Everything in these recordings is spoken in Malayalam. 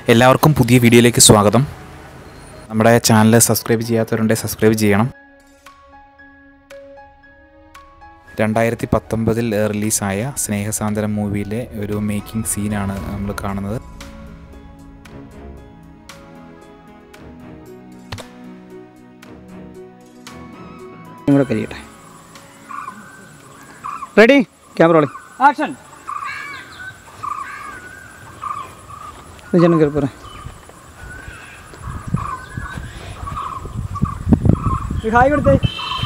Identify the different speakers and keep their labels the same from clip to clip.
Speaker 1: എല്ലാവർക്കും പുതിയ വീഡിയോയിലേക്ക് സ്വാഗതം നമ്മുടെ ചാനൽ സബ്സ്ക്രൈബ് ചെയ്യാത്തവരുണ്ടെങ്കിൽ സബ്സ്ക്രൈബ് ചെയ്യണം രണ്ടായിരത്തി പത്തൊമ്പതിൽ റിലീസായ സ്നേഹസാന്ദ്രം മൂവിയിലെ ഒരു മേക്കിംഗ് സീനാണ് നമ്മൾ കാണുന്നത്
Speaker 2: കൂടെ കഴിയട്ടെ റെഡി ക്യാമറ റോളി ആക്ഷൻ ചേട്ടൻ കയറി പോരെ ഒരു ഹായ് കൊടുത്തേ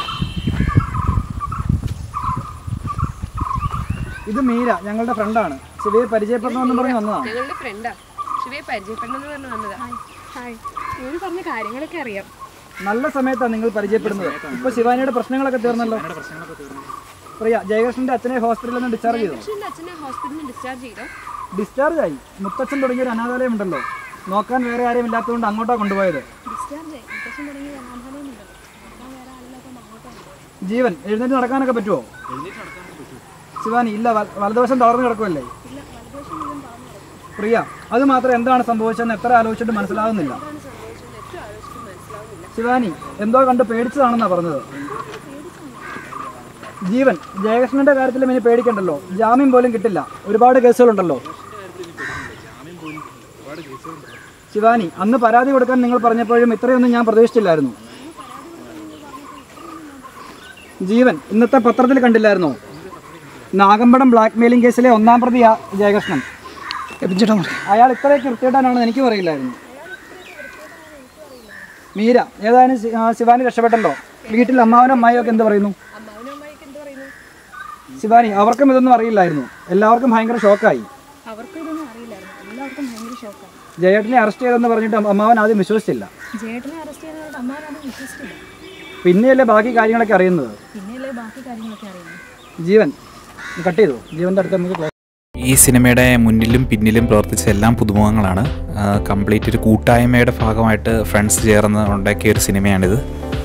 Speaker 2: ഇത് മീര ഞങ്ങളുടെ ഫ്രണ്ടാണ് ശിവയെ പരിചയപ്പെടണമെന്ന് പറഞ്ഞ് വന്നതാണ്
Speaker 3: ഞങ്ങളുടെ ഫ്രണ്ടാ ശിവയെ പരിചയപ്പെടണമെന്ന് പറഞ്ഞു വന്നതാ ഹായ് ഇവര് പറഞ്ഞ കാര്യങ്ങളൊക്കെ അറിയാം
Speaker 2: നല്ല സമയത്താണ് നിങ്ങൾ പരിചയപ്പെടുന്നത് ഇപ്പൊ ശിവാനിയുടെ പ്രശ്നങ്ങളൊക്കെ തീർന്നല്ലോ പ്രിയ ജയകൃഷ്ണന്റെ അച്ഛനെ ഹോസ്പിറ്റലിൽ നിന്ന് ഡിസ്ചാർജ് ചെയ്തു
Speaker 3: പക്ഷെ അച്ഛനെ ഹോസ്പിറ്റലിൽ ഡിസ്ചാർജ് ചെയ്തോ
Speaker 2: ഡിസ്ചാർജ് ആയി മുത്തച്ഛൻ തുടങ്ങിയ ഒരു അനാഥാലയം ഉണ്ടല്ലോ നോക്കാൻ വേറെ ആരെയും ഇല്ലാത്തതുകൊണ്ട് അങ്ങോട്ടാ കൊണ്ടുപോയത്
Speaker 3: ഡിസ്ചാർജ് ആയി മുത്തശ്ശൻ തുടങ്ങി അനാഥാലയമുണ്ടല്ലോ നോക്കാൻ വേറെ ആളില്ലാത്തോണ്ട് അങ്ങോട്ടാണ്
Speaker 2: ജീവൻ എഴുന്നേറ്റ് നടക്കാനൊക്കെ പറ്റുമോ ശിവാനി ഇല്ല വല- വലതുവശം തളർന്നു കിടക്കുമല്ലേ
Speaker 3: ഇല്ല വലതുവശം മുഴുവൻ താഴ്ന്നു കിടക്കും
Speaker 2: പ്രിയ അത് മാത്രം എന്താണ് സംഭവിച്ചതെന്ന് എത്ര ആലോചിച്ചിട്ട് മനസ്സിലാവുന്നില്ല
Speaker 3: എന്താണ് സംഭവിച്ചതെന്ന് എത്ര ആലോചിച്ചിട്ട് മനസ്സിലാവുന്നില്ല
Speaker 2: ശിവാനി എന്തോ കണ്ട് പേടിച്ചതാണെന്നാ പറഞ്ഞത് ജീവൻ ജയകൃഷ്ണന്റെ കാര്യത്തിൽ ഇനി പേടിക്കണ്ടല്ലോ ജാമ്യം പോലും കിട്ടില്ല ഒരുപാട് കേസുകളുണ്ടല്ലോ ശിവാനി അന്ന് പരാതി കൊടുക്കാൻ നിങ്ങൾ പറഞ്ഞപ്പോഴും ഇത്രയൊന്നും ഞാൻ പ്രതീക്ഷിച്ചില്ലായിരുന്നു ജീവൻ ഇന്നത്തെ പത്രത്തിൽ കണ്ടില്ലായിരുന്നോ നാഗമ്പടം ബ്ലാക്ക് മെയിലിംഗ് കേസിലെ ഒന്നാം പ്രതിയാ ജയകൃഷ്ണൻ അയാൾ ഇത്രയൊക്കെ വൃത്തിയിടാനാണെന്ന് എനിക്കും അറിയില്ലായിരുന്നു മീര ഏതായാലും ശി- ആ, ശിവാനി രക്ഷപ്പെട്ടല്ലോ വീട്ടിൽ അമ്മാവനും അമ്മായിയും ഒക്കെ എന്ത് പറയുന്നു
Speaker 3: അമ്മാവനും അമ്മായിക്ക് എന്ത് പറയുന്നു
Speaker 2: ശിവാനി അവർക്കും ഇതൊന്നും അറിയില്ലായിരുന്നു എല്ലാവർക്കും ഭയങ്കര ഷോക്കായി
Speaker 3: അവർക്ക് ഇതൊന്നും അറിയില്ലായിരുന്നു എല്ലാവർക്കും ഭയങ്കര ഷോക്കാണ്
Speaker 2: ജയേട്ടനെ അറസ്റ്റ് ചെയ്തെന്ന് പറഞ്ഞിട്ട് അമ്മാവൻ ആദ്യം വിശ്വസിച്ചില്ല
Speaker 3: ജേട്ടനെ അറസ്റ്റ് ചെയ്തത് അമ്മാവനത് വിശ്വസിച്ചില്ല
Speaker 2: പിന്നെയല്ലേ ബാക്കി കാര്യങ്ങളൊക്കെ അറിയുന്നത്
Speaker 3: പിന്നെയല്ലേ ബാക്കി കാര്യങ്ങളൊക്കെ അറിയുന്നത്
Speaker 2: ജീവൻ കട്ട് ചെയ്തു ജീവൻ്റെ അടുത്ത് നമുക്ക് close-
Speaker 1: ഈ സിനിമയുടെ മുന്നിലും പിന്നിലും പ്രവർത്തിച്ച എല്ലാം പുതുമുഖങ്ങളാണ് കംപ്ലീറ്റ് ഒരു കൂട്ടായ്മയുടെ ഭാഗമായിട്ട് ഫ്രണ്ട്സ് ചേർന്ന് ഉണ്ടാക്കിയ ഒരു സിനിമയാണിത്